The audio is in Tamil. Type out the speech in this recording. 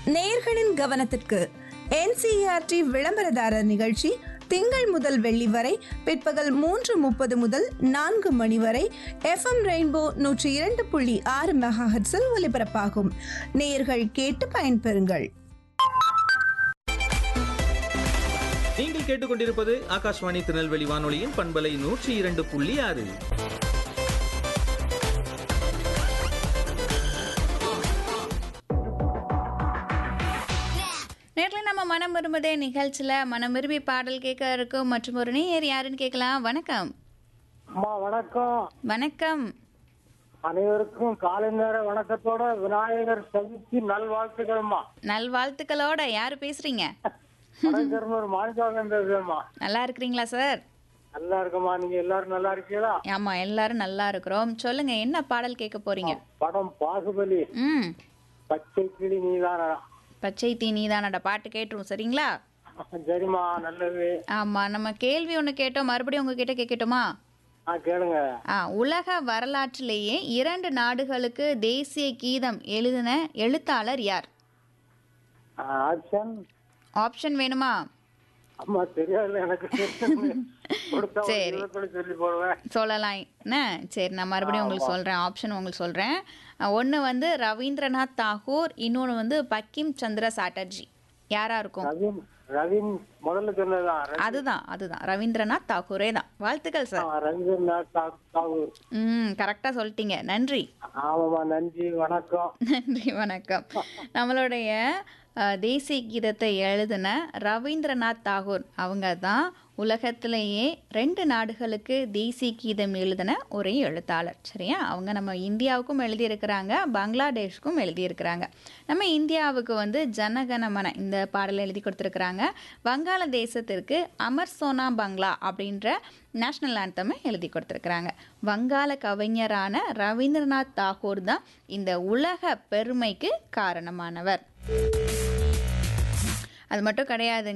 நேயர்களின் கவனத்திற்கு என்சிஆர்டி விளம்பரதாரர் நிகழ்ச்சி திங்கள் முதல் வெள்ளி வரை பிற்பகல் மூன்று முப்பது முதல் நான்கு மணி வரை எஃப்எம் ரெயின்போ நூற்றி இரண்டு புள்ளி ஆறு மெகாஹெட்ஸில் ஒலிபரப்பாகும் நேயர்கள் கேட்டு பயன்பெறுங்கள் நீங்கள் கேட்டுக்கொண்டிருப்பது ஆகாஷ்வாணி திருநெல்வேலி வானொலியின் பண்பலை நூற்றி இரண்டு புள்ளி ஆறு நேரில் நம்ம மனம் விரும்புதே நிகழ்ச்சியில் மனம் விரும்பி பாடல் கேட்க இருக்கும் மற்றும் ஒரு நேயர் யாருன்னு கேட்கலாம் வணக்கம் அம்மா வணக்கம் வணக்கம் அனைவருக்கும் காலை நேர வணக்கத்தோட விநாயகர் சதுர்த்தி நல்வாழ்த்துக்கள்மா நல்வாழ்த்துக்களோட யார் பேசுறீங்க வணக்கம் மாணிக்காகம் பேசுறேம்மா நல்லா இருக்கிறீங்களா சார் நல்லா இருக்கம்மா நீங்க எல்லாரும் நல்லா இருக்கீங்களா ஆமா எல்லாரும் நல்லா இருக்கிறோம் சொல்லுங்க என்ன பாடல் கேட்க போறீங்க படம் பாகுபலி ம் பச்சை கிளி நீதானா பச்சை தீ நீதானட பாட்டு கேட்டுரும் சரிங்களா சரிம்மா நல்லது ஆமா நம்ம கேள்வி ஒன்று கேட்டோம் மறுபடியும் உங்ககிட்ட கேட்கட்டுமா ஆ கேளுங்க ஆ உலக வரலாற்றிலேயே இரண்டு நாடுகளுக்கு தேசிய கீதம் எழுதின எழுத்தாளர் யார் ஆப்ஷன் ஆப்ஷன் வேணுமா அம்மா தெரியாதுல்ல எனக்கு கொடுத்தா ஒரு சரி. இருபத்தொன்னு சொல்லி போடுவேன் சொல்லலாம் என்ன சரி நான் மறுபடியும் உங்களுக்கு சொல்கிறேன் ஆப்ஷன் உங்களுக்கு சொல்கிறேன் ஒன்று வந்து ரவீந்திரநாத் தாகூர் இன்னொன்று வந்து பக்கிம் சந்திர சாட்டர்ஜி யாராக இருக்கும் ரவீன் ரவீன் முதல்ல சொன்னதுதான் ரவி- அதுதான் அதுதான் ரவீந்திரநாத் தாகூரே தான் வாழ்த்துக்கள் சார் ஆ, ரவீந்திரநாத் தா- தாகூர் ம் கரெக்டாக சொல்லிட்டீங்க நன்றி ஆமாம்மா நன்றி வணக்கம் நன்றி வணக்கம் நம்மளுடைய அஹ், தேசிய கீதத்தை எழுதின ரவீந்திரநாத் தாகூர் அவங்க தான் உலகத்திலேயே ரெண்டு நாடுகளுக்கு தேசிய கீதம் எழுதின ஒரே எழுத்தாளர் சரியா அவங்க நம்ம இந்தியாவுக்கும் எழுதியிருக்கிறாங்க பங்களாதேஷ்க்கும் எழுதியிருக்கிறாங்க நம்ம இந்தியாவுக்கு வந்து ஜனகணமன இந்த பாடலை எழுதி கொடுத்துருக்குறாங்க வங்காளதேசத்திற்கு அமர் சோனா பங்களா அப்படின்ற நேஷ்னல் ஆந்தமை எழுதி கொடுத்துருக்குறாங்க வங்காள கவிஞரான ரவீந்திரநாத் தாகூர் தான் இந்த உலக பெருமைக்கு காரணமானவர் அது மட்டும் கிடையாதுங்க